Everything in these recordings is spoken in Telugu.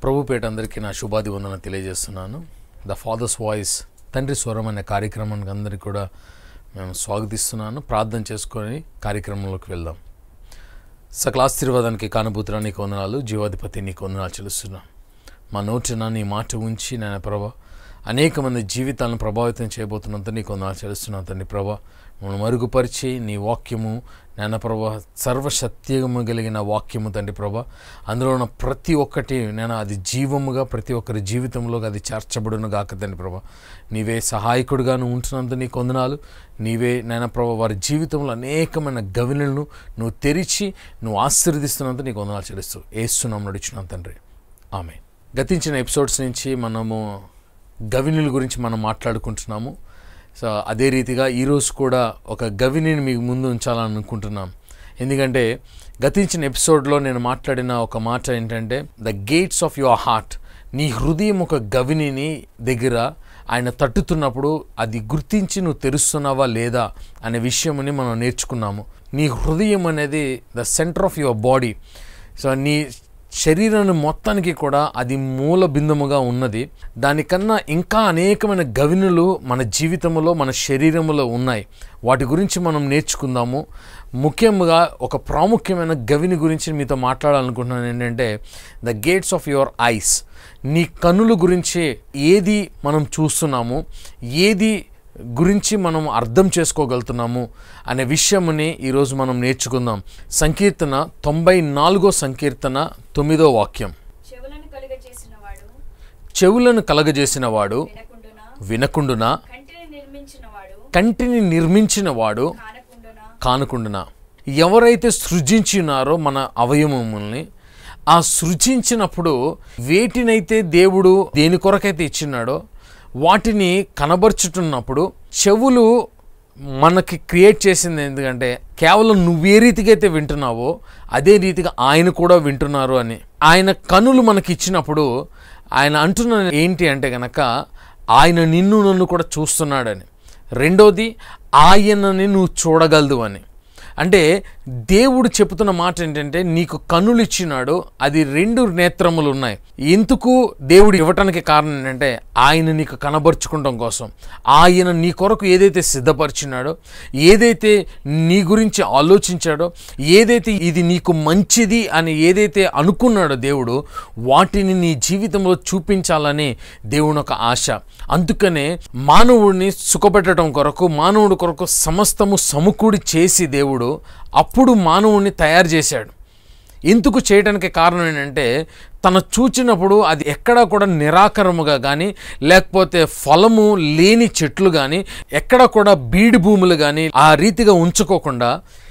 ప్రభుపేట అందరికీ నా శుభాది వందన తెలియజేస్తున్నాను ద ఫాదర్స్ వాయిస్ తండ్రి స్వరం అనే కార్యక్రమానికి అందరికీ కూడా మేము స్వాగతిస్తున్నాను ప్రార్థన చేసుకొని కార్యక్రమంలోకి వెళ్దాం సకల ఆశీర్వాదానికి కానుభూతురా నీకు వందనాలు జీవాధిపతి నీకు వందనాలు చెల్లిస్తున్నాం మా నోటిన నీ మాట ఉంచి నాయన ప్రభ అనేక మంది జీవితాలను ప్రభావితం చేయబోతున్నంత నీకు వందనాలు చెల్లిస్తున్నాను తండ్రి ప్రభ మమ్మల్ని మరుగుపరిచి నీ వాక్యము నాయన ప్రభ సర్వసత్యము కలిగిన వాక్యము తండ్రి ప్రభ అందులో ఉన్న ప్రతి ఒక్కటి నేను అది జీవముగా ప్రతి ఒక్కరి జీవితంలో అది చేర్చబడును గాక తండ్రి ప్రభ నీవే సహాయకుడిగాను ఉంటున్నంత నీకు వందనాలు నీవే నాయన ప్రభ వారి జీవితంలో అనేకమైన గవినలను నువ్వు తెరిచి నువ్వు ఆశీర్వదిస్తున్నంత నీకు వందనాలు చెల్లిస్తూ ఏస్తున్నాం నడుచున్నాం తండ్రి ఆమె గతించిన ఎపిసోడ్స్ నుంచి మనము గవినుల గురించి మనం మాట్లాడుకుంటున్నాము సో అదే రీతిగా ఈరోజు కూడా ఒక గవినిని మీకు ముందు ఉంచాలని అనుకుంటున్నాం ఎందుకంటే గతించిన ఎపిసోడ్లో నేను మాట్లాడిన ఒక మాట ఏంటంటే the gates of your heart నీ హృదయం ఒక గవినిని దగ్గర ఆయన తట్టుతున్నప్పుడు అది గుర్తించి నువ్వు తెరుస్తున్నావా లేదా అనే విషయమని మనం నేర్చుకున్నాము నీ హృదయం అనేది the centre of your body so నీ శరీరాన్ని మొత్తానికి కూడా అది మూల బిందుముగా ఉన్నది దానికన్నా ఇంకా అనేకమైన గవినులు మన జీవితంలో మన శరీరంలో ఉన్నాయి వాటి గురించి మనం నేర్చుకుందాము ముఖ్యంగా ఒక ప్రాముఖ్యమైన గవిని గురించి మీతో మాట్లాడాలనుకుంటున్నాను ఏంటంటే the gates of your eyes నీ కన్నుల గురించి ఏది మనం చూస్తున్నాము ఏది గురించి మనం అర్థం చేసుకోగలుగుతున్నాము అనే విషయముని ఈరోజు మనం నేర్చుకుందాం సంకీర్తన తొంభై నాలుగో సంకీర్తన తొమ్మిదో వాక్యం చెవులను కలుగ చేసిన వాడు చెవులను కలగజేసిన వాడు వినకుండునా వినకుండునా కంటిని నిర్మించిన వాడు కంటిని నిర్మించిన వాడు కానకుండునా కానుకుండునా ఎవరైతే సృజించినారో మన అవయవముల్ని ఆ సృజించినప్పుడు వేటినైతే దేవుడు దేని కొరకైతే ఇచ్చినాడో వాటిని కనబరుచుతున్నప్పుడు చెవులు మనకి క్రియేట్ చేసింది ఎందుకంటే కేవలం నువ్వే రీతిగా అయితే వింటున్నావో అదే రీతిగా ఆయన కూడా వింటున్నారు అని ఆయన కనులు మనకి ఇచ్చినప్పుడు ఆయన అంటున్న ఏంటి అంటే గనక ఆయన నిన్ను నన్ను కూడా చూస్తున్నాడని రెండోది ఆయనని నువ్వు చూడగలదు అని అంటే దేవుడు చెబుతున్న మాట ఏంటంటే నీకు కన్నులు ఇచ్చినాడు అది రెండు నేత్రములు ఉన్నాయి ఎందుకు దేవుడు ఇవ్వటానికి కారణం ఏంటంటే ఆయన నీకు కనబరుచుకోవడం కోసం ఆయన నీ కొరకు ఏదైతే సిద్ధపరిచినాడో ఏదైతే నీ గురించి ఆలోచించాడో ఏదైతే ఇది నీకు మంచిది అని ఏదైతే అనుకున్నాడో దేవుడు వాటిని నీ జీవితంలో చూపించాలని దేవుని ఒక ఆశ అందుకనే మానవుడిని సుఖపెట్టడం కొరకు మానవుడి కొరకు సమస్తము సమకూడి చేసి దేవుడు అప్పుడు మానవుడిని తయారు చేశాడు ఎందుకు చేయడానికి కారణం ఏంటంటే తను చూచినప్పుడు అది ఎక్కడా కూడా నిరాకరముగా కానీ లేకపోతే ఫలము లేని చెట్లు కానీ ఎక్కడ కూడా బీడి భూములు కానీ ఆ రీతిగా ఉంచుకోకుండా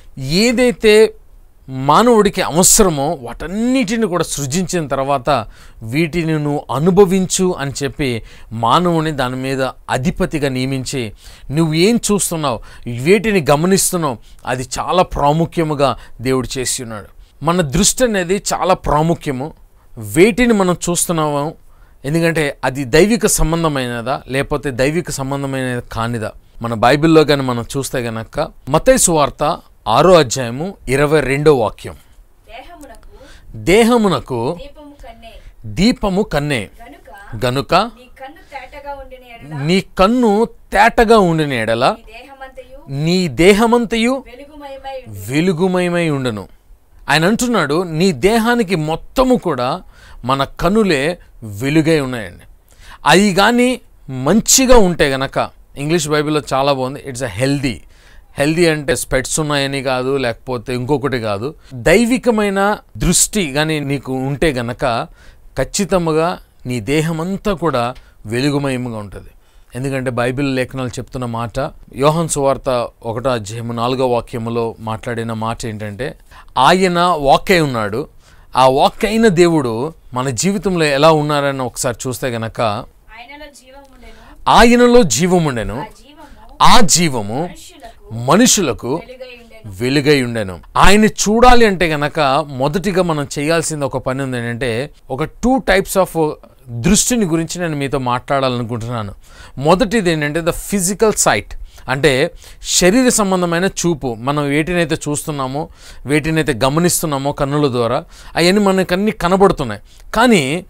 ఏదైతే మానవుడికి అవసరమో వాటన్నిటిని కూడా సృజించిన తర్వాత వీటిని నువ్వు అనుభవించు అని చెప్పి మానవుని దాని మీద అధిపతిగా నియమించి నువ్వు ఏం చూస్తున్నావు వేటిని గమనిస్తున్నావు అది చాలా ప్రాముఖ్యముగా దేవుడు చేసి ఉన్నాడు మన దృష్టి అనేది చాలా ప్రాముఖ్యము వేటిని మనం చూస్తున్నాము ఎందుకంటే అది దైవిక సంబంధమైనదా లేకపోతే దైవిక సంబంధమైనది కానిదా మన బైబిల్లో కానీ మనం చూస్తే గనక మతై సువార్త ఆరో అధ్యాయము ఇరవై రెండో వాక్యం దేహమునకు దేహమునకు దీపము కన్నే దీపము కన్నే గనుక గనుక నీ కన్ను తేటగా ఉండిన ఎడల నీ కన్ను తేటగా ఉండిన ఎడల నీ దేహమంతయు నీ దేహమంతయు వెలుగుమయమై ఉండు వెలుగుమయమై ఉండును ఆయన అంటున్నాడు నీ దేహానికి మొత్తము కూడా మన కనులే వెలుగై ఉన్నాయండి అవి కానీ మంచిగా ఉంటే గనక ఇంగ్లీష్ బైబిల్లో చాలా బాగుంది ఇట్స్ అ హెల్దీ హెల్దీ అంటే స్పెట్స్ ఉన్నాయని కాదు లేకపోతే ఇంకొకటి కాదు దైవికమైన దృష్టి కానీ నీకు ఉంటే గనక ఖచ్చితంగా నీ దేహమంతా కూడా వెలుగుమయముగా ఉంటుంది ఎందుకంటే బైబిల్ లేఖనాలు చెప్తున్న మాట యోహన్ సువార్త ఒకటో అధ్యాయము నాలుగో వాక్యములో మాట్లాడిన మాట ఏంటంటే ఆయన వాక్ అయి ఉన్నాడు ఆ వాక్ అయిన దేవుడు మన జీవితంలో ఎలా ఉన్నారని ఒకసారి చూస్తే గనక ఆయనలో జీవం ఉండెను ఆయనలో జీవముండెను ఆ జీవము ఆ జీవము మనుషులకు మనుషులకు వెలుగై ఉండెను వెలుగై ఉండెను ఆయన చూడాలి అంటే గనక మొదటిగా మనం చేయాల్సింది ఒక పని ఉంది ఏంటంటే ఒక టూ టైప్స్ ఆఫ్ దృష్టిని గురించి నేను మీతో మాట్లాడాలనుకుంటున్నాను మొదటిది ఏంటంటే ద ఫిజికల్ సైట్ అంటే శరీర సంబంధమైన చూపు మనం వేటినైతే చూస్తున్నామో వేటినైతే గమనిస్తున్నామో కన్నుల ద్వారా అవన్నీ మనకు అన్నీ కనబడుతున్నాయి కానీ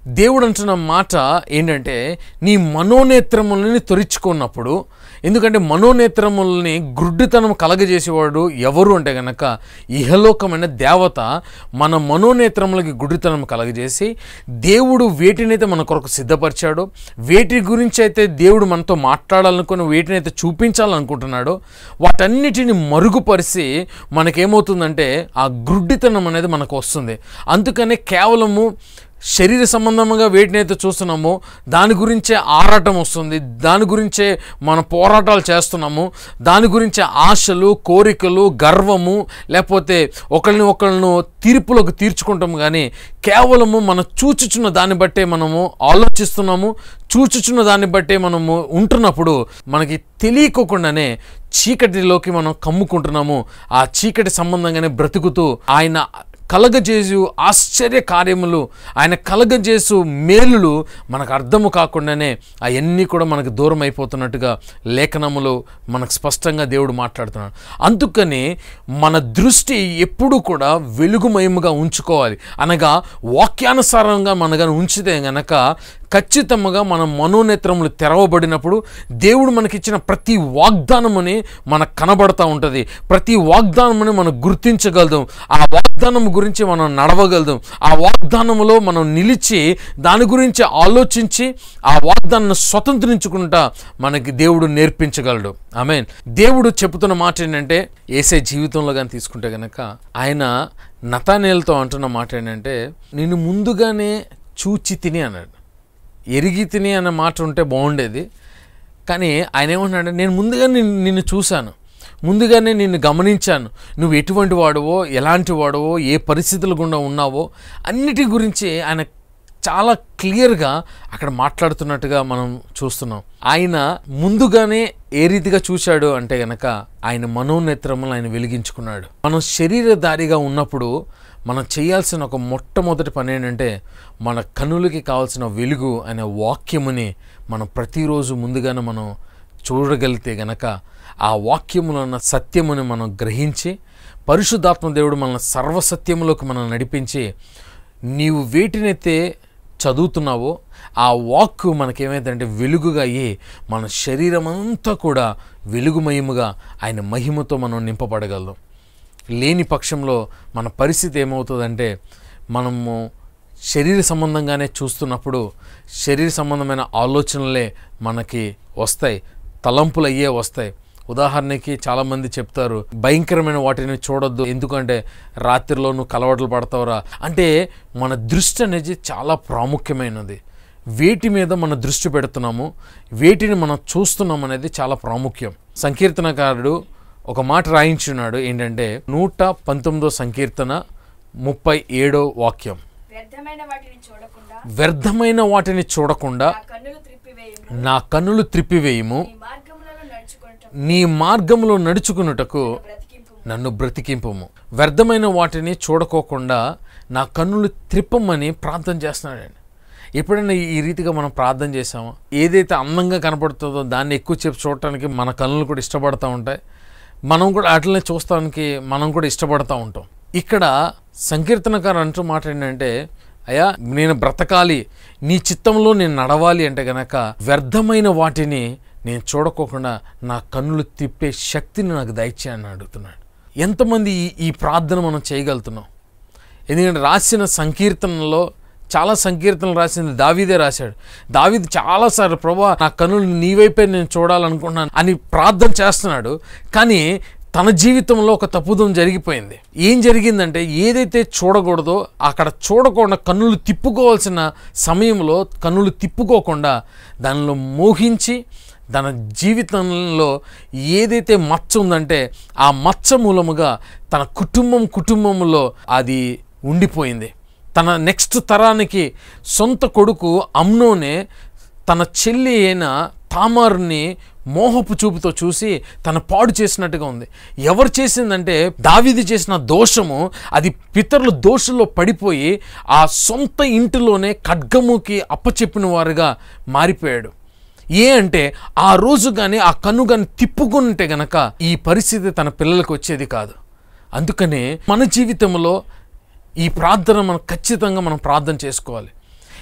దేవుడు అంటున్న మాట ఏంటంటే నీ మనోనేత్రములని తొరిచుకున్నప్పుడు ఎందుకంటే మనోనేత్రములని గుడ్డితనం కలగజేసేవాడు ఎవరు అంటే గనక ఇహలోకమైన దేవత మన మనోనేత్రములకి గుడ్డితనం కలగజేసి దేవుడు వేటినైతే మన కొరకు సిద్ధపరిచాడో వేటి గురించి అయితే దేవుడు మనతో మాట్లాడాలనుకుని వేటినైతే చూపించాలనుకుంటున్నాడో వాటన్నిటిని మరుగుపరిచి మనకేమవుతుందంటే ఆ గుడ్డితనం అనేది మనకు వస్తుంది అందుకనే కేవలము శరీర సంబంధంగా వేటినైతే చూస్తున్నామో దాని గురించే ఆరాటం వస్తుంది దాని గురించే మన పోరాటాలు చేస్తున్నాము దాని గురించే ఆశలు కోరికలు గర్వము లేకపోతే ఒకరిని ఒకళ్ళను తీర్పులకు తీర్చుకుంటాం కానీ కేవలము మనం చూచుచున్న దాన్ని బట్టే మనము ఆలోచిస్తున్నాము చూచుచున్న దాన్ని బట్టే మనము ఉంటున్నప్పుడు మనకి తెలియకోకుండానే చీకటిలోకి మనం కమ్ముకుంటున్నాము ఆ చీకటి సంబంధంగానే బ్రతుకుతూ ఆయన కలగజేసు ఆశ్చర్య కార్యములు ఆయన కలగజేసు మేలులు మనకు అర్థము కాకుండానే అవన్నీ కూడా మనకు దూరం అయిపోతున్నట్టుగా లేఖనములు మనకు స్పష్టంగా దేవుడు మాట్లాడుతున్నాడు అందుకని మన దృష్టి ఎప్పుడూ కూడా వెలుగుమయముగా ఉంచుకోవాలి అనగా వాక్యానుసారంగా మనగా ఉంచితే గనక ఖచ్చితంగా మన మనోనేత్రములు తెరవబడినప్పుడు దేవుడు మనకిచ్చిన ప్రతి వాగ్దానముని మనకు కనబడతా ఉంటుంది ప్రతి వాగ్దానముని మనం గుర్తించగలుగుతాం ఆ వాగ్దానం గురించి మనం నడవగలుగుతాం ఆ వాగ్దానములో మనం నిలిచి దాని గురించి ఆలోచించి ఆ వాగ్దానాన్ని స్వతంత్రించుకుంటా మనకి దేవుడు నేర్పించగలడు ఆమె దేవుడు చెబుతున్న మాట ఏంటంటే ఏసే జీవితంలో కానీ తీసుకుంటే కనుక ఆయన నతానేలతో అంటున్న మాట ఏంటంటే నేను ముందుగానే చూచి తిని అన్నాడు ఎరిగి తిని అన్న మాట ఉంటే బాగుండేది కానీ ఆయన ఏమన్నాడు నేను ముందుగా నిన్ను నిన్ను చూశాను ముందుగానే నిన్ను గమనించాను నువ్వు ఎటువంటి వాడవో ఎలాంటి వాడవో ఏ పరిస్థితుల గుండా ఉన్నావో అన్నిటి గురించి ఆయన చాలా క్లియర్గా అక్కడ మాట్లాడుతున్నట్టుగా మనం చూస్తున్నాం ఆయన ముందుగానే ఏ రీతిగా చూశాడు అంటే గనక ఆయన మనోనేత్రములు ఆయన వెలిగించుకున్నాడు మనం శరీరధారిగా ఉన్నప్పుడు మనం చేయాల్సిన ఒక మొట్టమొదటి పని ఏంటంటే మన కనులకి కావాల్సిన వెలుగు అనే వాక్యముని మనం ప్రతిరోజు ముందుగానే మనం చూడగలిగితే గనక ఆ వాక్యములో ఉన్న సత్యముని మనం గ్రహించి పరిశుద్ధాత్మ దేవుడు మన సర్వసత్యములోకి మనం నడిపించి నీవు వేటినైతే చదువుతున్నావో ఆ వాక్ మనకేమైందంటే వెలుగుగా అయ్యి మన శరీరం అంతా కూడా వెలుగుమయముగా ఆయన మహిమతో మనం నింపబడగలం లేని పక్షంలో మన పరిస్థితి ఏమవుతుందంటే మనము శరీర సంబంధంగానే చూస్తున్నప్పుడు శరీర సంబంధమైన ఆలోచనలే మనకి వస్తాయి తలంపులు అయ్యే వస్తాయి ఉదాహరణకి చాలామంది చెప్తారు భయంకరమైన వాటిని చూడొద్దు ఎందుకంటే రాత్రిలో నువ్వు కలవటలు పడతావురా అంటే మన దృష్టి అనేది చాలా ప్రాముఖ్యమైనది వేటి మీద మన దృష్టి పెడుతున్నాము వేటిని మనం చూస్తున్నాం అనేది చాలా ప్రాముఖ్యం సంకీర్తనకారుడు ఒక మాట రాయించున్నాడు ఏంటంటే నూట పంతొమ్మిదో సంకీర్తన ముప్పై ఏడో వాక్యం వ్యర్థమైన వాటిని చూడకుండా వ్యర్థమైన వాటిని చూడకుండా నా కన్నులు త్రిప్పివేయము నా కన్నులు త్రిప్పివేయము నీ మార్గములలో నడుచుకుంటాం నీ మార్గంలో నడుచుకున్నటకు బ్రతికింపు నన్ను బ్రతికింపము వ్యర్థమైన వాటిని చూడకోకుండా నా కన్నులు త్రిప్పమని ప్రార్థన చేస్తున్నాడండి ఎప్పుడైనా ఈ- ఈ రీతిగా మనం ప్రార్థన చేసామో ఏదైతే అందంగా కనపడుతుందో దాన్ని ఎక్కువ చెప్పి చూడటానికి మన కన్నులు కూడా ఇష్టపడతా ఉంటాయి మనం కూడా అట్లనే చూస్తానికి మనం కూడా ఇష్టపడతా ఉంటాం ఇక్కడ సంకీర్తనకారు అంటూ మాట ఏంటంటే అయ్యా నేను బ్రతకాలి నీ చిత్తంలో నేను నడవాలి అంటే గనక వ్యర్థమైన వాటిని నేను చూడకోకుండా నా కన్నులు తిప్పే శక్తిని నాకు దయచేయని అడుగుతున్నాడు ఎంతమంది ఈ ఈ ప్రార్థన మనం చేయగలుగుతున్నాం ఎందుకంటే రాసిన సంకీర్తనలో చాలా సంకీర్తనలు రాసింది దావీదే రాశాడు దావీది చాలాసార్లు ప్రభా నా కనులు నీ వైపే నేను చూడాలనుకుంటున్నాను అని ప్రార్థన చేస్తున్నాడు కానీ తన జీవితంలో ఒక తప్పుదం జరిగిపోయింది ఏం జరిగిందంటే ఏదైతే చూడకూడదో అక్కడ చూడకుండా కన్నులు తిప్పుకోవాల్సిన సమయంలో కన్నులు తిప్పుకోకుండా దానిలో మోహించి తన జీవితంలో ఏదైతే మచ్చ ఉందంటే ఆ మచ్చ మూలముగా తన కుటుంబం కుటుంబంలో అది ఉండిపోయింది తన నెక్స్ట్ తరానికి సొంత కొడుకు అమ్నోనే తన చెల్లి అయిన తామారుని మోహపు చూపుతో చూసి తన పాడు చేసినట్టుగా ఉంది ఎవరు చేసిందంటే దావీది చేసిన దోషము అది పితరుల దోషంలో పడిపోయి ఆ సొంత ఇంటిలోనే ఖడ్గముకి అప్పచెప్పిన వారుగా మారిపోయాడు ఏ అంటే ఆ రోజు కానీ ఆ కన్ను కానీ తిప్పుకుంటే గనక ఈ పరిస్థితి తన పిల్లలకు వచ్చేది కాదు అందుకనే మన జీవితంలో ఈ ప్రార్థన మనం ఖచ్చితంగా మనం ప్రార్థన చేసుకోవాలి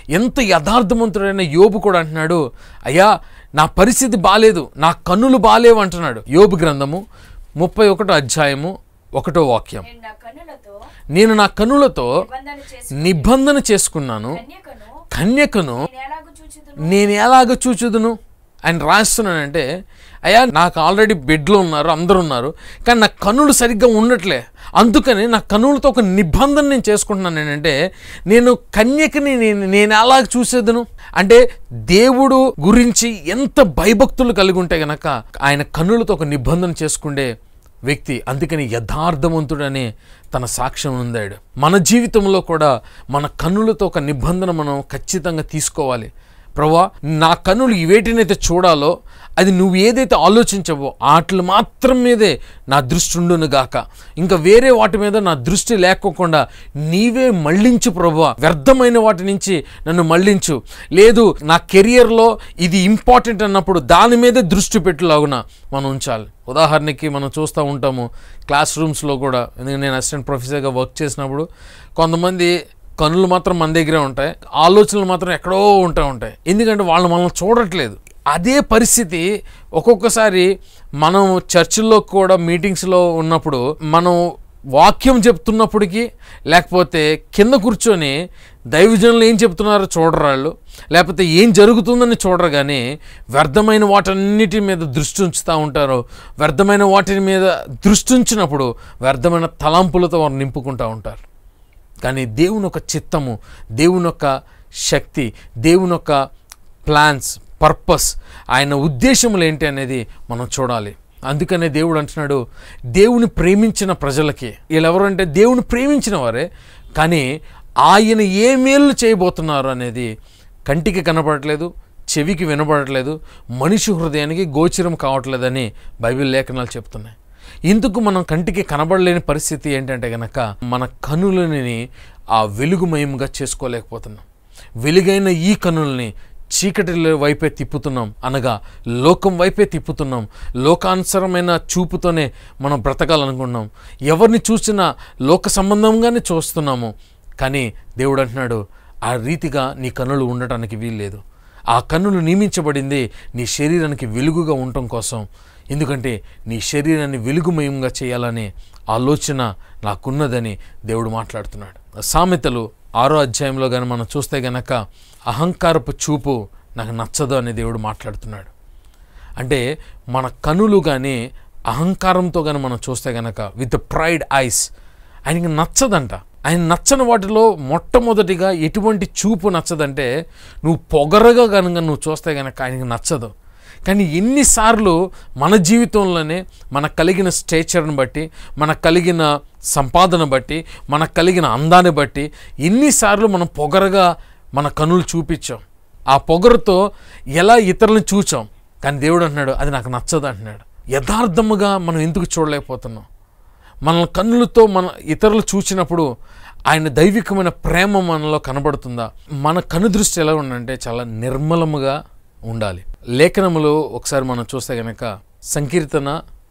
ఎంత యథార్థవంతుడైన యోబు కూడా అంటున్నాడు అయ్యా నా పరిస్థితి బాలేదు నా కన్నులు బాలేవు అంటున్నాడు యోబు గ్రంథము ముప్పై ఒకటో అధ్యాయము ఒకటో వాక్యం నేను నా కన్నులతో నేను నా కన్నులతో నిబంధన చేసి నిబంధన చేసుకున్నాను కన్యకను కన్యకను నేను ఎలాగూ చూచుదును నేను ఎలాగ చూచుదును ఆయన రాస్తున్నానంటే అయ్యా నాకు ఆల్రెడీ బెడ్లో ఉన్నారు అందరూ ఉన్నారు కానీ నా కన్నులు సరిగ్గా ఉండట్లే అందుకని నా కన్నులతో ఒక నిబంధన నేను చేసుకుంటున్నాను ఏంటంటే నేను కన్యకని నేను నేను ఎలాగ చూసేదను అంటే దేవుడు గురించి ఎంత భయభక్తులు కలిగి ఉంటే గనక ఆయన కన్నులతో ఒక నిబంధన చేసుకుండే వ్యక్తి అందుకని యథార్థవంతుడనే తన సాక్ష్యం ఉందాడు మన జీవితంలో కూడా మన కన్నులతో ఒక నిబంధన మనం ఖచ్చితంగా తీసుకోవాలి ప్రభా నా కన్నులు వేటినైతే చూడాలో అది నువ్వు ఏదైతే ఆలోచించవో వాటి మాత్రం మీదే నా దృష్టి ఉండును గాక ఇంకా వేరే వాటి మీద నా దృష్టి లేకోకుండా నీవే మళ్ళించు ప్రభా వ్యర్థమైన వాటి నుంచి నన్ను మళ్ళించు లేదు నా కెరియర్లో ఇది ఇంపార్టెంట్ అన్నప్పుడు దాని మీదే దృష్టి పెట్టులాగున మనం ఉంచాలి ఉదాహరణకి మనం చూస్తూ ఉంటాము క్లాస్ రూమ్స్లో కూడా ఎందుకంటే నేను అసిస్టెంట్ ప్రొఫెసర్గా వర్క్ చేసినప్పుడు కొంతమంది కనులు మాత్రం మన దగ్గరే ఉంటాయి ఆలోచనలు మాత్రం ఎక్కడో ఉంటా ఉంటాయి ఎందుకంటే వాళ్ళు మనల్ని చూడట్లేదు అదే పరిస్థితి ఒక్కొక్కసారి మనం చర్చిల్లో కూడా మీటింగ్స్లో ఉన్నప్పుడు మనం వాక్యం చెప్తున్నప్పటికీ లేకపోతే కింద కూర్చొని దైవజనులు ఏం చెప్తున్నారో చూడరు వాళ్ళు లేకపోతే ఏం జరుగుతుందని చూడరు కానీ వ్యర్థమైన వాటన్నిటి మీద దృష్టి ఉంచుతూ ఉంటారు వ్యర్థమైన వాటి మీద దృష్టి ఉంచినప్పుడు వ్యర్థమైన తలంపులతో వారు నింపుకుంటూ ఉంటారు కానీ దేవుని యొక్క చిత్తము దేవుని యొక్క శక్తి దేవుని యొక్క ప్లాన్స్ పర్పస్ ఆయన ఉద్దేశములు ఏంటి అనేది మనం చూడాలి అందుకనే దేవుడు అంటున్నాడు దేవుని ప్రేమించిన ప్రజలకి వీళ్ళెవరంటే దేవుని ప్రేమించిన వారే కానీ ఆయన ఏ మేలు చేయబోతున్నారు అనేది కంటికి కనపడట్లేదు చెవికి వినపడట్లేదు మనిషి హృదయానికి గోచరం కావట్లేదని బైబిల్ లేఖనాలు చెప్తున్నాయి ఇందుకు మనం కంటికి కనబడలేని పరిస్థితి ఏంటంటే గనక మన కనులని ఆ వెలుగుమయంగా చేసుకోలేకపోతున్నాం వెలుగైన ఈ కనుల్ని చీకటి వైపే తిప్పుతున్నాం అనగా లోకం వైపే తిప్పుతున్నాం లోకానుసరమైన చూపుతోనే మనం బ్రతకాలనుకున్నాం ఎవరిని చూసినా లోక సంబంధంగానే చూస్తున్నాము కానీ దేవుడు అంటున్నాడు ఆ రీతిగా నీ కన్నులు ఉండటానికి వీల్లేదు ఆ కన్నులు నియమించబడింది నీ శరీరానికి వెలుగుగా ఉండటం కోసం ఎందుకంటే నీ శరీరాన్ని వెలుగుమయంగా చేయాలనే ఆలోచన నాకున్నదని దేవుడు మాట్లాడుతున్నాడు సామెతలు ఆరో అధ్యాయంలో కానీ మనం చూస్తే గనక అహంకారపు చూపు నాకు నచ్చదు అని దేవుడు మాట్లాడుతున్నాడు అంటే మన కనులు కానీ అహంకారంతో కానీ మనం చూస్తే గనక విత్ ప్రైడ్ ఐస్ ఆయనకి నచ్చదంట ఆయన నచ్చని వాటిలో మొట్టమొదటిగా ఎటువంటి చూపు నచ్చదంటే నువ్వు పొగరగా కనుక నువ్వు చూస్తే కనుక ఆయనకి నచ్చదు కానీ ఎన్నిసార్లు మన జీవితంలోనే మనకు కలిగిన స్టేచర్ని బట్టి మనకు కలిగిన సంపాదన బట్టి మనకు కలిగిన అందాన్ని బట్టి ఎన్నిసార్లు మనం పొగరగా మన కనులు చూపించాం ఆ పొగరుతో ఎలా ఇతరులను చూచాం కానీ దేవుడు అంటున్నాడు అది నాకు నచ్చదు అంటున్నాడు యథార్థముగా మనం ఎందుకు చూడలేకపోతున్నాం మన కన్నులతో మన ఇతరులు చూసినప్పుడు ఆయన దైవికమైన ప్రేమ మనలో కనబడుతుందా మన కను దృష్టి ఎలా ఉండంటే చాలా నిర్మలముగా ఉండాలి లేఖనములు ఒకసారి మనం చూస్తే కనుక సంకీర్తన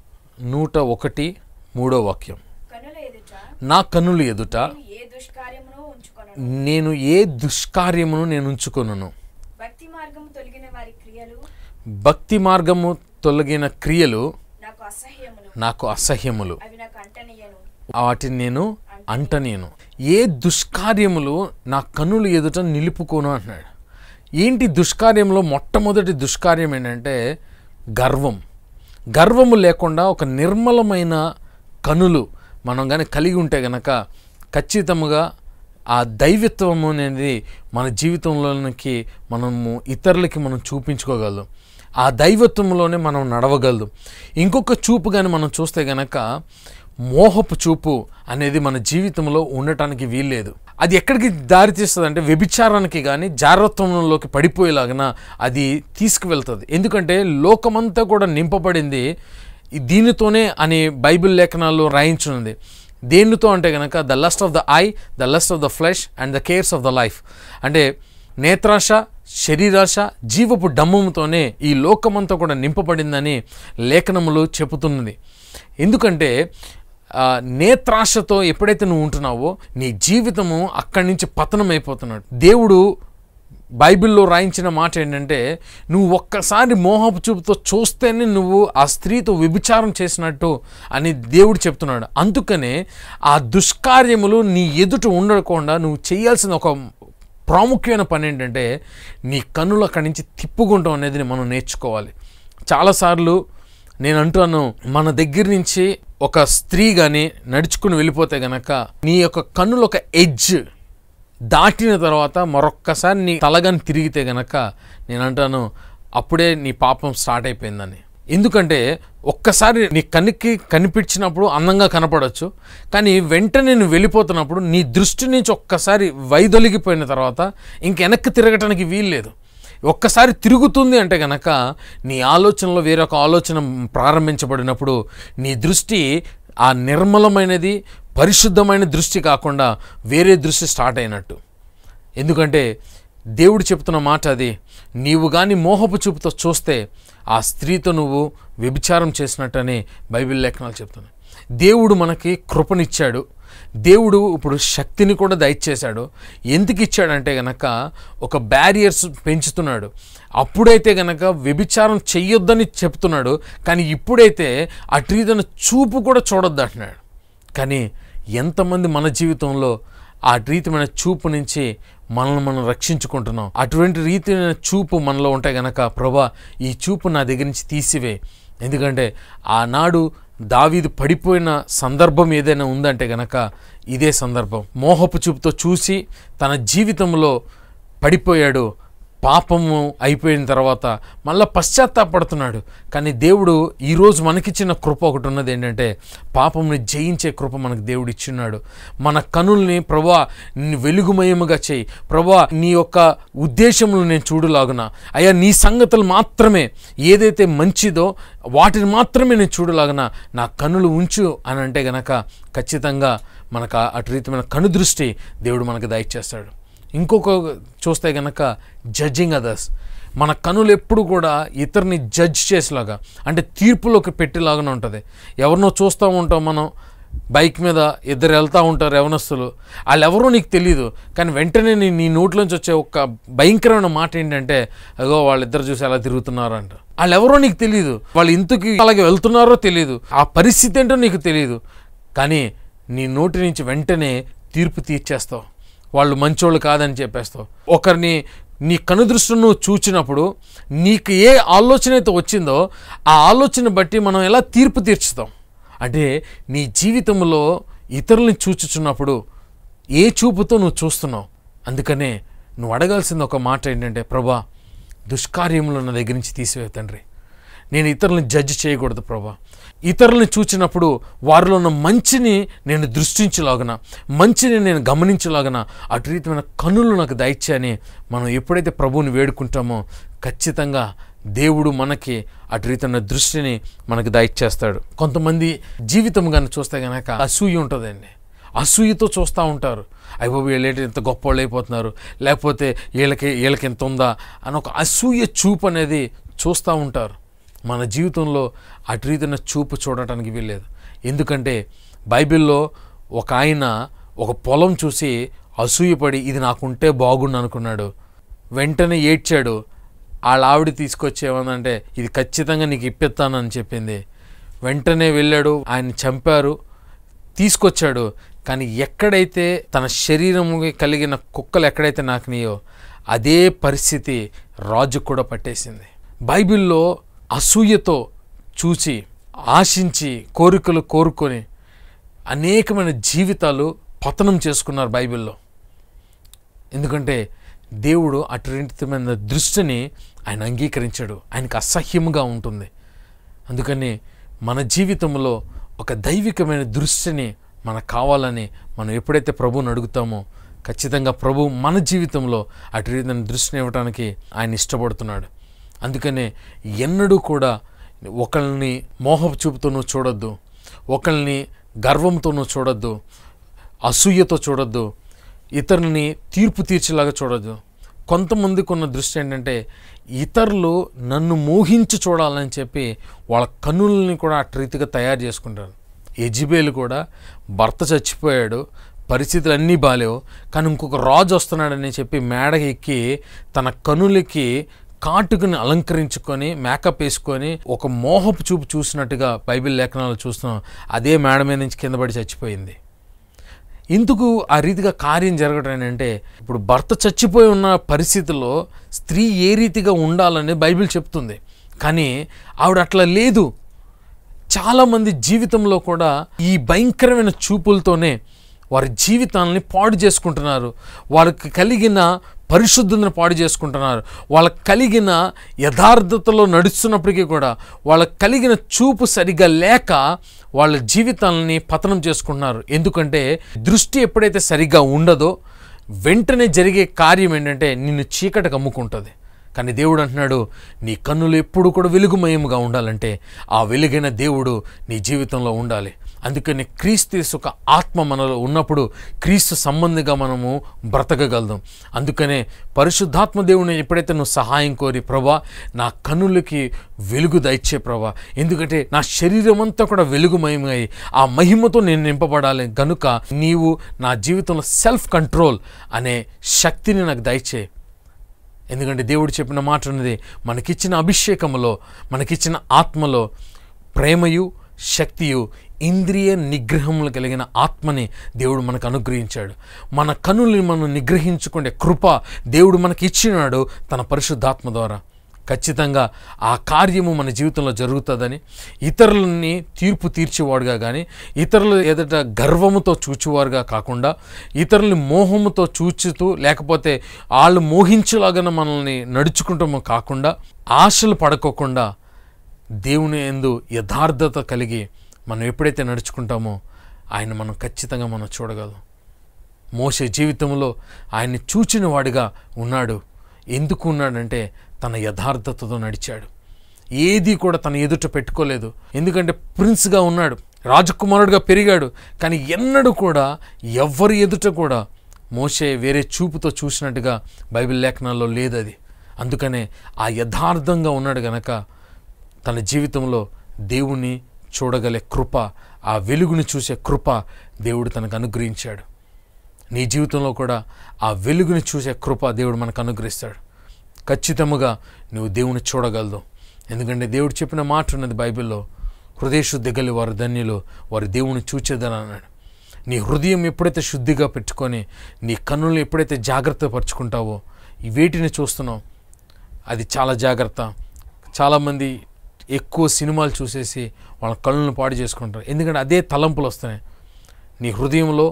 నూట ఒకటి మూడో వాక్యం కనుల ఎదుట నా కన్నులు ఎదుట నేను ఏ దుష్కార్యమును ఉంచుకొనను నేను ఏ దుష్కార్యమును నేను ఉంచుకొనును భక్తి మార్గము తొలగిన వారి క్రియలు భక్తి మార్గము తొలగిన క్రియలు నాకు అసహ్యములు నాకు అసహ్యములు అవి నాకు అంటనీయను వాటిని నేను అంటనేను ఏ దుష్కార్యములు నా కన్నులు ఎదుట నిలుపుకోను అంటున్నాడు ఏంటి దుష్కార్యంలో మొట్టమొదటి దుష్కార్యం ఏంటంటే గర్వం గర్వము లేకుండా ఒక నిర్మలమైన కనులు మనం కానీ కలిగి ఉంటే గనక ఖచ్చితంగా ఆ దైవత్వము అనేది మన జీవితంలోనికి మనము ఇతరులకి మనం చూపించుకోగలం ఆ దైవత్వంలోనే మనం నడవగలదు ఇంకొక చూపు కానీ మనం చూస్తే గనక మోహపు చూపు అనేది మన జీవితంలో ఉండటానికి వీల్లేదు అది ఎక్కడికి దారి తీస్తుంది అంటే వ్యభిచారానికి కానీ జాగ్రత్వంలోకి పడిపోయేలాగిన అది తీసుకువెళ్తుంది ఎందుకంటే లోకమంతా కూడా నింపబడింది ఈ దీనితోనే అని బైబిల్ లేఖనాల్లో రాయించున్నది దేనితో అంటే కనుక the lust of the eye the lust of the flesh and the cares of the life అంటే నేత్రాశ శరీరాశ జీవపు డమ్మముతోనే ఈ లోకమంతా కూడా నింపబడిందని లేఖనములు చెబుతున్నది ఎందుకంటే ఆ, నేత్రాశతో ఎప్పుడైతే నువ్వు ఉంటున్నావో నీ జీవితము అక్కడి నుంచి పతనం అయిపోతున్నాడు దేవుడు బైబిల్లో రాయించిన మాట ఏంటంటే నువ్వు ఒక్కసారి మోహపు చూపుతో చూస్తేనే నువ్వు ఆ స్త్రీతో వ్యభిచారం చేసినట్టు అని దేవుడు చెప్తున్నాడు అందుకనే ఆ దుష్కార్యములు నీ ఎదుట ఉండకుండా నువ్వు చేయాల్సిన ఒక ప్రాముఖ్యమైన పని ఏంటంటే నీ కన్నులు అక్కడి నుంచి తిప్పుకుంటాం అనేది మనం నేర్చుకోవాలి చాలాసార్లు నేను అంటాను మన దగ్గర నుంచి ఒక స్త్రీ కానీ నడుచుకుని వెళ్ళిపోతే గనక నీ యొక్క కన్నులు ఒక ఎడ్జ్ దాటిన తర్వాత మరొక్కసారి నీ తలగాని తిరిగితే గనక నేను అంటాను అప్పుడే నీ పాపం స్టార్ట్ అయిపోయిందని ఎందుకంటే ఒక్కసారి నీ కన్నుకి కనిపించినప్పుడు అందంగా కనపడవచ్చు కానీ వెంటనే నువ్వు వెళ్ళిపోతున్నప్పుడు నీ దృష్టి నుంచి ఒక్కసారి వైదొలిగిపోయిన తర్వాత ఇంక వెనక్కి తిరగటానికి వీల్లేదు ఒక్కసారి తిరుగుతుంది అంటే గనక నీ ఆలోచనలో వేరొక ఆలోచన ప్రారంభించబడినప్పుడు నీ దృష్టి ఆ నిర్మలమైనది పరిశుద్ధమైన దృష్టి కాకుండా వేరే దృష్టి స్టార్ట్ అయినట్టు ఎందుకంటే దేవుడు చెప్తున్న మాట అది నీవు కానీ మోహపు చూపుతో చూస్తే ఆ స్త్రీతో నువ్వు వ్యభిచారం చేసినట్టని బైబిల్ లేఖనాలు చెప్తున్నాయి దేవుడు మనకి కృపనిచ్చాడు దేవుడు ఇప్పుడు శక్తిని కూడా దయచేశాడు ఎందుకు ఇచ్చాడంటే గనక ఒక బ్యారియర్స్ పెంచుతున్నాడు అప్పుడైతే గనక వ్యభిచారం చెయ్యొద్దని చెప్తున్నాడు కానీ ఇప్పుడైతే అటు చూపు కూడా చూడొద్దు అంటున్నాడు కానీ ఎంతమంది మన జీవితంలో ఆ రీతిమైన చూపు నుంచి మనల్ని మనం రక్షించుకుంటున్నాం అటువంటి రీతిమైన చూపు మనలో ఉంటే గనక ప్రభా ఈ చూపు నా దగ్గర నుంచి తీసివే ఎందుకంటే ఆనాడు దావీదు పడిపోయిన సందర్భం ఏదైనా ఉందంటే గనక ఇదే సందర్భం మోహపు చూపుతో చూసి తన జీవితంలో పడిపోయాడు పాపము అయిపోయిన తర్వాత మళ్ళా పశ్చాత్తాపడుతున్నాడు కానీ దేవుడు ఈరోజు మనకిచ్చిన కృప ఒకటి ఉన్నది ఏంటంటే పాపంని జయించే కృప మనకు దేవుడు ఇచ్చిన్నాడు మన కనుల్ని ప్రభా నీ వెలుగుమయముగా చేయి ప్రభా నీ యొక్క ఉద్దేశములు నేను చూడలాగున అయ్యా నీ సంగతులు మాత్రమే ఏదైతే మంచిదో వాటిని మాత్రమే నేను చూడలాగున నా కనులు ఉంచు అని అంటే గనక ఖచ్చితంగా మనకు ఆ- అటు రీతిమైన కనుదృష్టి దేవుడు మనకు దయచేస్తాడు ఇంకొక చూస్తే గనక జడ్జింగ్ అదర్స్ మన కనులు ఎప్పుడు కూడా ఇతరుని జడ్జ్ చేసేలాగా అంటే తీర్పులోకి పెట్టేలాగానే ఉంటుంది ఎవరినో చూస్తూ ఉంటాం మనం బైక్ మీద ఇద్దరు వెళ్తూ ఉంటారు యవనస్తులు వాళ్ళు ఎవరో నీకు తెలియదు కానీ వెంటనే నీ నీ నోట్లోంచి వచ్చే ఒక భయంకరమైన మాట ఏంటంటే అగో వాళ్ళిద్దరు చూసి ఎలా తిరుగుతున్నారు అంట వాళ్ళు ఎవరో నీకు తెలియదు వాళ్ళు ఇంతకి అలాగే వెళ్తున్నారో తెలియదు ఆ పరిస్థితి ఏంటో నీకు తెలియదు కానీ నీ నోటి నుంచి వెంటనే తీర్పు తీర్చేస్తావు వాళ్ళు మంచోళ్ళు కాదని చెప్పేస్తావు ఒకరిని నీ కనుదృష్టిని నువ్వు చూచినప్పుడు నీకు ఏ ఆలోచన అయితే వచ్చిందో ఆ ఆలోచన బట్టి మనం ఎలా తీర్పు తీర్చుతాం అంటే నీ జీవితంలో ఇతరుల్ని చూచుచున్నప్పుడు ఏ చూపుతో నువ్వు చూస్తున్నావు అందుకనే నువ్వు అడగాల్సింది ఒక మాట ఏంటంటే ప్రభా దుష్కార్యములు నా దగ్గర నుంచి తీసివే తండ్రి నేను ఇతరులను జడ్జి చేయకూడదు ప్రభా ఇతరులను చూచినప్పుడు వారిలో ఉన్న మంచిని నేను దృష్టించలాగన మంచిని నేను గమనించలాగన అటు రీతిమైన కన్నులు నాకు దయచని మనం ఎప్పుడైతే ప్రభువుని వేడుకుంటామో ఖచ్చితంగా దేవుడు మనకి అటు రీతిమైన దృష్టిని మనకు దయచేస్తాడు కొంతమంది జీవితం కానీ చూస్తే కనుక అసూయ ఉంటుందండి అసూయతో చూస్తూ ఉంటారు అయ్యో వీళ్ళేంటి ఇంత గొప్ప వాళ్ళు అయిపోతున్నారు లేకపోతే వీళ్ళకి వీళ్ళకి ఎంత ఉందా అని ఒక అసూయ చూపు అనేది చూస్తూ ఉంటారు మన జీవితంలో అటు రీతిన చూపు చూడటానికి వీల్లేదు ఎందుకంటే బైబిల్లో ఒక ఆయన ఒక పొలం చూసి అసూయపడి ఇది నాకుంటే బాగుండు అనుకున్నాడు వెంటనే ఏడ్చాడు వాళ్ళ ఆవిడ తీసుకొచ్చి ఏమందంటే ఇది ఖచ్చితంగా నీకు ఇప్పిస్తానని చెప్పింది వెంటనే వెళ్ళాడు ఆయన చంపారు తీసుకొచ్చాడు కానీ ఎక్కడైతే తన శరీరముకి కలిగిన కుక్కలు ఎక్కడైతే నాకినాయో అదే పరిస్థితి రాజు కూడా పట్టేసింది బైబిల్లో అసూయతో చూసి ఆశించి కోరికలు కోరుకొని అనేకమైన జీవితాలు పతనం చేసుకున్నారు బైబిల్లో ఎందుకంటే దేవుడు అటువంటి దృష్టిని ఆయన అంగీకరించాడు ఆయనకు అసహ్యముగా ఉంటుంది అందుకని మన జీవితంలో ఒక దైవికమైన దృష్టిని మనకు కావాలని మనం ఎప్పుడైతే ప్రభువుని అడుగుతామో ఖచ్చితంగా ప్రభు మన జీవితంలో అటు రీతిన దృష్టిని ఇవ్వడానికి ఆయన ఇష్టపడుతున్నాడు అందుకనే ఎన్నడూ కూడా ఒకళ్ళని మోహపు చూపుతో నువ్వు చూడొద్దు ఒకళ్ళని గర్వంతో నువ్వు చూడొద్దు అసూయతో చూడొద్దు ఇతరులని తీర్పు తీర్చేలాగా చూడొద్దు కొంతమందికి ఉన్న దృష్టి ఏంటంటే ఇతరులు నన్ను మోహించి చూడాలని చెప్పి వాళ్ళ కన్నులని కూడా అటు రీతిగా తయారు చేసుకుంటారు ఎజిబేలు కూడా భర్త చచ్చిపోయాడు పరిస్థితులు అన్నీ బాలేవు కానీ ఇంకొక రాజు వస్తున్నాడని చెప్పి మేడ ఎక్కి తన కనులకి కాటుకుని అలంకరించుకొని మేకప్ వేసుకొని ఒక మోహపు చూపు చూసినట్టుగా బైబిల్ లేఖనాలు చూస్తున్నాం అదే మేడ మీద నుంచి కింద పడి చచ్చిపోయింది ఎందుకు ఆ రీతిగా కార్యం జరగడం ఏంటంటే ఇప్పుడు భర్త చచ్చిపోయి ఉన్న పరిస్థితుల్లో స్త్రీ ఏ రీతిగా ఉండాలని బైబిల్ చెప్తుంది కానీ ఆవిడ అట్లా లేదు చాలామంది జీవితంలో కూడా ఈ భయంకరమైన చూపులతోనే వారి జీవితాలని పాడు చేసుకుంటున్నారు వాళ్ళకి కలిగిన పరిశుద్ధతను పాడు చేసుకుంటున్నారు వాళ్ళకి కలిగిన యథార్థతలో నడుస్తున్నప్పటికీ కూడా వాళ్ళకి కలిగిన చూపు సరిగా లేక వాళ్ళ జీవితాలని పతనం చేసుకుంటున్నారు ఎందుకంటే దృష్టి ఎప్పుడైతే సరిగ్గా ఉండదో వెంటనే జరిగే కార్యం ఏంటంటే నిన్ను చీకటికి అమ్ముకుంటుంది కానీ దేవుడు అంటున్నాడు నీ కన్నులు ఎప్పుడు కూడా వెలుగుమయముగా ఉండాలంటే ఆ వెలుగైన దేవుడు నీ జీవితంలో ఉండాలి అందుకని క్రీస్తు ఒక ఆత్మ మనలో ఉన్నప్పుడు క్రీస్తు సంబంధిగా మనము బ్రతకగలుగుతాం అందుకనే పరిశుద్ధాత్మ దేవుని ఎప్పుడైతే నువ్వు సహాయం కోరి ప్రభా నా కన్నులకి వెలుగు దయచే ప్రభా ఎందుకంటే నా శరీరం అంతా కూడా వెలుగుమయమై ఆ మహిమతో నేను నింపబడాలి గనుక నీవు నా జీవితంలో సెల్ఫ్ కంట్రోల్ అనే శక్తిని నాకు దయచే ఎందుకంటే దేవుడు చెప్పిన మాట ఉన్నది మనకిచ్చిన అభిషేకములో మనకిచ్చిన ఆత్మలో ప్రేమయు శక్తియు ఇంద్రియ నిగ్రహములు కలిగిన ఆత్మని దేవుడు మనకు అనుగ్రహించాడు మన కనుల్ని మనం నిగ్రహించుకునే కృప దేవుడు మనకి ఇచ్చినాడు తన పరిశుద్ధాత్మ ద్వారా ఖచ్చితంగా ఆ కార్యము మన జీవితంలో జరుగుతుందని ఇతరులని తీర్పు తీర్చేవాడుగా కానీ ఇతరులు ఎదుట గర్వముతో చూచేవారుగా కాకుండా ఇతరులని మోహముతో చూచుతూ లేకపోతే వాళ్ళు మోహించేలాగా మనల్ని నడుచుకుంటామో కాకుండా ఆశలు పడకోకుండా దేవుని ఎందు యథార్థత కలిగి మనం ఎప్పుడైతే నడుచుకుంటామో ఆయన మనం ఖచ్చితంగా మనం చూడగలం మోసే జీవితంలో ఆయన్ని చూచిన వాడిగా ఉన్నాడు ఎందుకు ఉన్నాడంటే తన యథార్థతతో నడిచాడు ఏది కూడా తన ఎదుట పెట్టుకోలేదు ఎందుకంటే ప్రిన్స్గా ఉన్నాడు రాజకుమారుడిగా పెరిగాడు కానీ ఎన్నడూ కూడా ఎవ్వరి ఎదుట కూడా మోసే వేరే చూపుతో చూసినట్టుగా బైబిల్ లేఖనాల్లో లేదు అది అందుకనే ఆ యథార్థంగా ఉన్నాడు గనక తన జీవితంలో దేవుని చూడగలే కృప ఆ వెలుగుని చూసే కృప దేవుడు తనకు అనుగ్రహించాడు నీ జీవితంలో కూడా ఆ వెలుగుని చూసే కృప దేవుడు మనకు అనుగ్రహిస్తాడు ఖచ్చితముగా నువ్వు దేవుని చూడగలదు ఎందుకంటే దేవుడు చెప్పిన మాట ఉన్నది బైబిల్లో హృదయ శుద్ధి గలి వారు ధన్యులు వారి దేవుని చూచేదని అన్నాడు నీ హృదయం ఎప్పుడైతే శుద్ధిగా పెట్టుకొని నీ కన్నులను ఎప్పుడైతే జాగ్రత్త పరుచుకుంటావో ఈ వేటిని చూస్తున్నావు అది చాలా జాగ్రత్త చాలామంది ఎక్కువ సినిమాలు చూసేసి వాళ్ళ కళ్ళను పాడు చేసుకుంటారు ఎందుకంటే అదే తలంపులు వస్తున్నాయి నీ హృదయంలో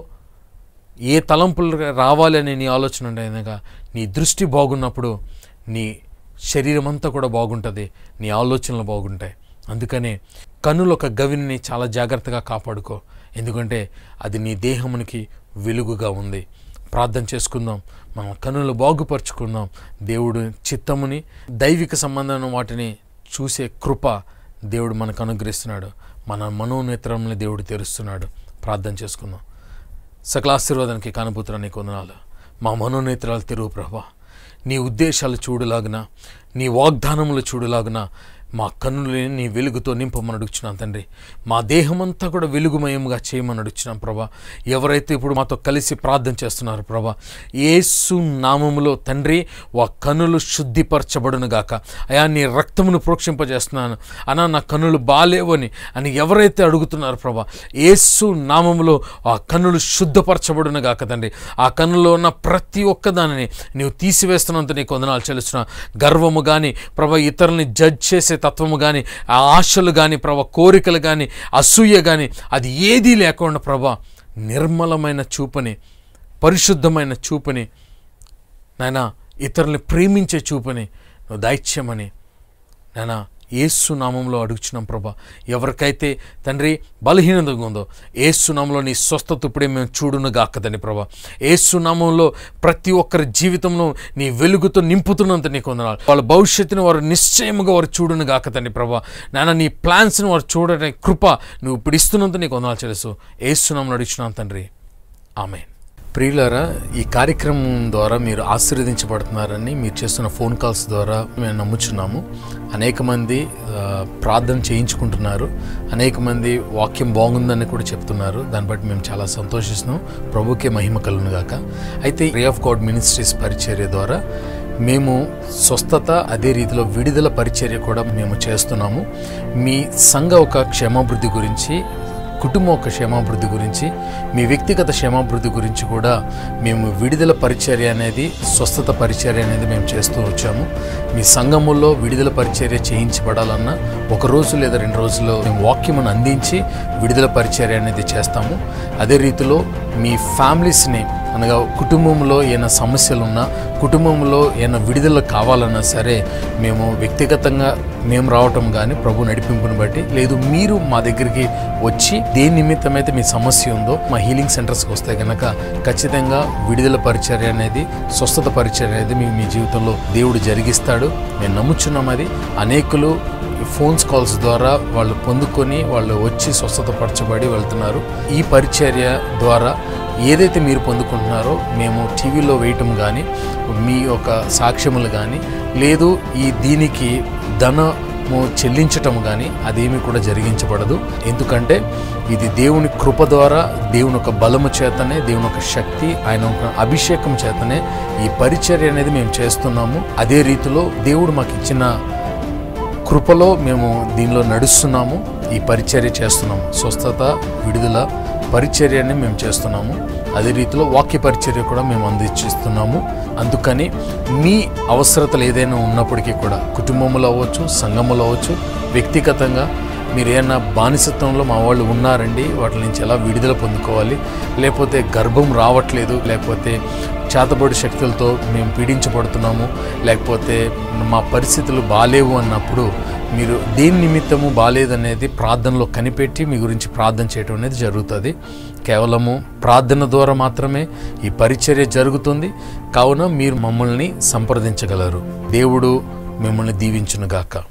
ఏ తలంపులు రావాలి అనే నీ ఆలోచన ఉంటే కనుక నీ దృష్టి బాగున్నప్పుడు నీ శరీరం అంతా కూడా బాగుంటుంది నీ ఆలోచనలు బాగుంటాయి అందుకనే కన్నులు ఒక గవిని చాలా జాగ్రత్తగా కాపాడుకో ఎందుకంటే అది నీ దేహమునికి వెలుగుగా ఉంది ప్రార్థన చేసుకుందాం మనం కన్నులు బాగుపరుచుకుందాం దేవుడు చిత్తముని దైవిక సంబంధమైన వాటిని చూసే కృప దేవుడు మనకు అనుగ్రహిస్తున్నాడు మన మనోనేత్రంని దేవుడు తెరుస్తున్నాడు ప్రార్థన చేసుకుందాం సకల ఆశీర్వాదానికి కానుపుత్ర నీ కొందనాలు మా మనోనేత్రాలు తెరువు ప్రభా నీ ఉద్దేశాలు చూడలాగున నీ వాగ్దానములు చూడలాగున మా కన్నులని నీ వెలుగుతో నింపమని అడుగుచున్నాం తండ్రి మా దేహమంతా కూడా వెలుగుమయంగా చేయమని అడుగుచున్నాం ప్రభా ఎవరైతే ఇప్పుడు మాతో కలిసి ప్రార్థన చేస్తున్నారు ప్రభా ఏసు నామములో తండ్రి వా కన్నులు శుద్ధిపరచబడును గాక అయా నీ రక్తమును ప్రోక్షింపజేస్తున్నాను అనా నా కన్నులు బాలేవని అని ఎవరైతే అడుగుతున్నారు ప్రభా ఏసు నామములో ఆ కన్నులు శుద్ధపరచబడును గాక తండ్రి ఆ కన్నులో ఉన్న ప్రతి ఒక్క దానిని నీవు తీసివేస్తున్నంత నీకు వందనాలు చెల్లిస్తున్నా గర్వము కానీ ప్రభా ఇతరుల్ని జడ్జ్ చేసే తత్వము కానీ ఆ ఆశలు కానీ ప్రభా కోరికలు కానీ అసూయ కానీ అది ఏదీ లేకుండా ప్రభా నిర్మలమైన చూపుని పరిశుద్ధమైన చూపుని నాయన ఇతరుల్ని ప్రేమించే చూపుని నువ్వు దైత్యమని నాయన ఏసు నామంలో అడుగుచున్నాం ప్రభా ఎవరికైతే తండ్రి బలహీనతగా ఉందో ఏసు నామంలో నీ స్వస్థత ఇప్పుడే మేము చూడును గాకదని ప్రభా ఏసు నామంలో ప్రతి ఒక్కరి జీవితంలో నీ వెలుగుతో నింపుతున్నంత నీకు వందనాలు వాళ్ళ భవిష్యత్తుని వారు నిశ్చయముగా వారు చూడును గాకదండి ప్రభా నాయన నీ ప్లాన్స్ని వారు చూడడానికి కృప నువ్వు ఇప్పుడు ఇస్తున్నంత నీకు వందనాలు తెలుసు ఏసు నామంలో అడుగుచున్నాం తండ్రి ఆమె ప్రియులారా ఈ కార్యక్రమం ద్వారా మీరు ఆశీర్వదించబడుతున్నారని మీరు చేస్తున్న ఫోన్ కాల్స్ ద్వారా మేము నమ్ముచున్నాము అనేక మంది ఆ, ప్రార్థన చేయించుకుంటున్నారు అనేక మంది వాక్యం బాగుందని కూడా చెప్తున్నారు దాన్ని బట్టి మేము చాలా సంతోషిస్తున్నాం ప్రభుకే మహిమ కలుగును గాక అయితే రే ఆఫ్ గాడ్ మినిస్ట్రీస్ పరిచర్య ద్వారా మేము స్వస్థత అదే రీతిలో విడుదల పరిచర్య కూడా మేము చేస్తున్నాము మీ సంఘ ఒక క్షేమాభివృద్ధి గురించి కుటుంబం యొక్క క్షేమాభివృద్ధి గురించి మీ వ్యక్తిగత క్షేమాభివృద్ధి గురించి కూడా మేము విడుదల పరిచర్య అనేది స్వస్థత పరిచర్య అనేది మేము చేస్తూ వచ్చాము మీ సంఘములో విడుదల పరిచర్య చేయించబడాలన్నా ఒక రోజు లేదా రెండు రోజుల్లో మేము వాక్యమును అందించి విడుదల పరిచర్య అనేది చేస్తాము అదే రీతిలో మీ ఫ్యామిలీస్ని అనగా కుటుంబంలో ఏమైనా సమస్యలు ఉన్నా కుటుంబంలో ఏమైనా విడుదల కావాలన్నా సరే మేము వ్యక్తిగతంగా మేము రావటం కానీ ప్రభు నడిపింపుని బట్టి లేదు మీరు మా దగ్గరికి వచ్చి దేని నిమిత్తం అయితే మీ సమస్య ఉందో మా హీలింగ్ సెంటర్స్కి వస్తే కనుక ఖచ్చితంగా విడుదల పరిచర్య అనేది స్వస్థత పరిచర్య అనేది మీ మీ జీవితంలో దేవుడు జరిగిస్తాడు మేము నమ్ముచున్నాం అది అనేకులు ఈ ఫోన్స్ కాల్స్ ద్వారా వాళ్ళు పొందుకొని వాళ్ళు వచ్చి స్వస్థతపరచబడి వెళ్తున్నారు ఈ పరిచర్య ద్వారా ఏదైతే మీరు పొందుకుంటున్నారో మేము టీవీలో వేయటం కానీ మీ యొక్క సాక్ష్యములు కానీ లేదు ఈ దీనికి ధనము చెల్లించటం కానీ అదేమీ కూడా జరిగించబడదు ఎందుకంటే ఇది దేవుని కృప ద్వారా దేవుని యొక్క బలము చేతనే దేవుని యొక్క శక్తి ఆయన యొక్క అభిషేకం చేతనే ఈ పరిచర్య అనేది మేము చేస్తున్నాము అదే రీతిలో దేవుడు మాకు ఇచ్చిన కృపలో మేము దీనిలో నడుస్తున్నాము ఈ పరిచర్య చేస్తున్నాము స్వస్థత విడుదల పరిచర్యని మేము చేస్తున్నాము అదే రీతిలో వాక్య పరిచర్య కూడా మేము అందించిస్తున్నాము అందుకని మీ అవసరతలు ఏదైనా ఉన్నప్పటికీ కూడా కుటుంబంలో అవ్వచ్చు సంఘములో అవ్వచ్చు వ్యక్తిగతంగా మీరు ఏమైనా బానిసత్వంలో మా వాళ్ళు ఉన్నారండి వాటి నుంచి ఎలా విడుదల పొందుకోవాలి లేకపోతే గర్భం రావట్లేదు లేకపోతే చేతబడి శక్తులతో మేము పీడించబడుతున్నాము లేకపోతే మా పరిస్థితులు బాలేవు అన్నప్పుడు మీరు దేని నిమిత్తము బాలేదనేది ప్రార్థనలో కనిపెట్టి మీ గురించి ప్రార్థన చేయడం అనేది జరుగుతుంది కేవలము ప్రార్థన ద్వారా మాత్రమే ఈ పరిచర్య జరుగుతుంది కావున మీరు మమ్మల్ని సంప్రదించగలరు దేవుడు మిమ్మల్ని దీవించునుగాక